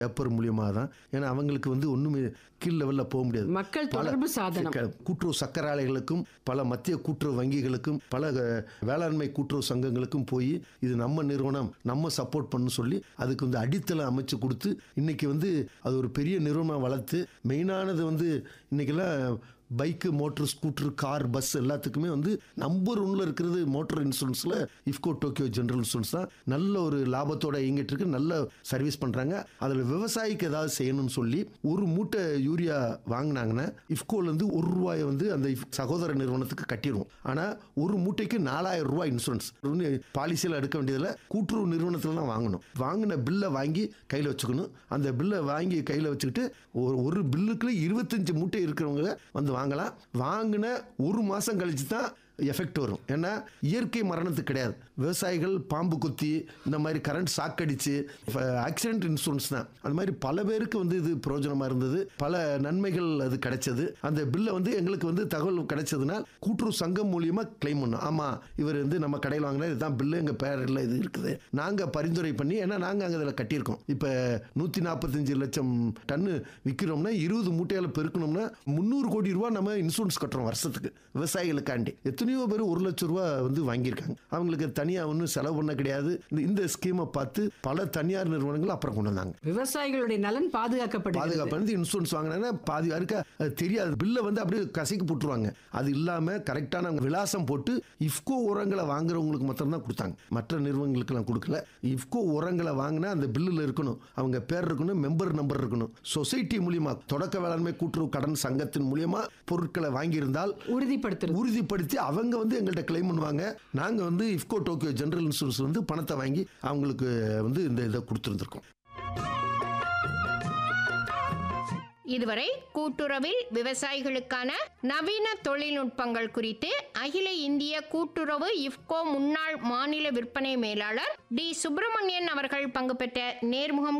paper மூலியமாக தான் ஏன்னா அவங்களுக்கு வந்து ஒன்றுமே கீழ் லெவலில் போக முடியாது மக்கள் பல தொடர்பு சாதனம் க- கூட்டுறவு சக்கராலைகளுக்கும் பல மத்திய கூட்டுறவு வங்கிகளுக்கும் பல அஹ், வேளாண்மை கூட்டுறவு சங்கங்களுக்கும் போய் இது நம்ம நிறுவனம் நம்ம சப்போர்ட் பண்ணு சொல்லி அதுக்கு வந்து அடித்தளம் அமைச்சு கொடுத்து இன்னைக்கு வந்து அது ஒரு பெரிய நிறுவனம் வளர்த்து மெயினானது வந்து இன்னைக்கெல்லாம் bike motor scooter car bus எல்லாத்துக்குமே வந்து நம்பர் ஒன்ல இருக்கிறது மோட்டார் இன்சூரன்ஸில் இஃப்கோ டோக்கியோ ஜெனரல் இன்சூரன்ஸ் தான் நல்ல ஒரு லாபத்தோட இயங்கிட்டு இருக்கு நல்ல சர்வீஸ் பண்ணுறாங்க அதில் விவசாயிக்கு ஏதாவது செய்யணும்னு சொல்லி ஒரு மூட்டை யூரியா வாங்கினாங்கன்னா இஃப்கோலேருந்து ஒரு ரூபாயை வந்து அந்த இஃப்- சகோதர நிறுவனத்துக்கு கட்டிடுவோம் ஆனால் ஒரு மூட்டைக்கு நாலாயிரம் ரூபாய் இன்சூரன்ஸ் பாலிசியில் எடுக்க வேண்டியதில் கூட்டுறவு நிறுவனத்தில் தான் வாங்கணும் வாங்கின பில்லை வாங்கி கையில் வச்சுக்கணும் அந்த பில்லை வாங்கி கையில் வச்சுக்கிட்டு ஒரு ஒரு பில்லுக்குள்ள இருபத்தஞ்சு மூட்டை இருக்கிறவங்க வந்து வாங்கலாம் வாங்கின ஒரு மாதம் கழிச்சு தான் எஃபெக்ட் வரும் ஏன்னா இயற்கை மரணத்துக்கு கிடையாது விவசாயிகள் பாம்பு குத்தி இந்த மாதிரி கரண்ட் சாக்கடிச்சு ஆக்சிடென்ட் இன்சூரன்ஸ் தான் அந்த மாதிரி பல பேருக்கு வந்து இது பிரயோஜனமாக இருந்தது பல நன்மைகள் அது கிடைச்சது அந்த பில்லை வந்து எங்களுக்கு வந்து தகவல் கிடைச்சதுனால் கூட்டுறவு சங்கம் மூலியமா கிளைம் பண்ணோம் ஆமாம் இவர் வந்து நம்ம கடையில் வாங்கினா இதுதான் பில்லு எங்கள் பேரில் இது இருக்குது நாங்கள் பரிந்துரை பண்ணி ஏன்னா நாங்கள் அங்கே அதில் கட்டியிருக்கோம் இப்போ நூற்றி நாற்பத்தஞ்சு லட்சம் டன்னு விற்கிறோம்னா இருபது மூட்டையில் பெருக்கணும்னா முந்நூறு கோடி ரூபா நம்ம இன்சூரன்ஸ் கட்டுறோம் வருஷத்துக்கு விவசாயிகளுக்காண்டி எத்தனையோ பேர் ஒரு லட்சம் ரூபா வந்து வாங்கியிருக்காங்க அவங்களுக்கு தனியாக ஒன்றும் செலவு பண்ண கிடையாது இந்த- இந்த ஸ்கீமை பார்த்து பல தனியார் நிறுவனங்கள் அப்புறம் கொண்டு வந்தாங்க விவசாயிகளுடைய நலன் பாதுகாக்கப்படுகிறது பாதுகாப்பு வந்து இன்சூரன்ஸ் வாங்கினா பாதி யாருக்கு அது தெரியாது பில்லை வந்து அப்படியே கசக்கி போட்டுருவாங்க அது இல்லாம கரெக்டான விலாசம் போட்டு இஃப்கோ உரங்களை வாங்குறவங்களுக்கு மாத்திரம் தான் கொடுத்தாங்க மற்ற நிறுவனங்களுக்கெல்லாம் கொடுக்கல இஃப்கோ உரங்களை வாங்கினா அந்த பில்லில் இருக்கணும் அவங்க பேர் இருக்கணும் மெம்பர் நம்பர் இருக்கணும் சொசைட்டி மூலியமா தொடக்க வேளாண்மை கூட்டுறவு கடன் சங்கத்தின் மூலியமா பொருட்களை வாங்கியிருந்தால் உறுதிப்படுத்துறது உறுதிப்படுத்தி அவங்க வந்து எங்கள்கிட்ட கிளைம் பண்ணுவாங்க நாங்கள் வந்து இஃப்கோ டோக்கியோ ஜெனரல் இன்சூரன்ஸ் வந்து பணத்தை வாங்கி அவங்களுக்கு வந்து இந்த இதை கொடுத்துருந்துருக்கோம் இதுவரை கூட்டுறவில் விவசாயிகளுக்கான நவீன தொழில்நுட்பங்கள் குறித்து அகில இந்திய கூட்டுறவு இஃப்கோ முன்னாள் மாநில விற்பனை மேலாளர் டி சுப்பிரமணியன் அவர்கள் பங்கு பெற்ற நேர்முகம்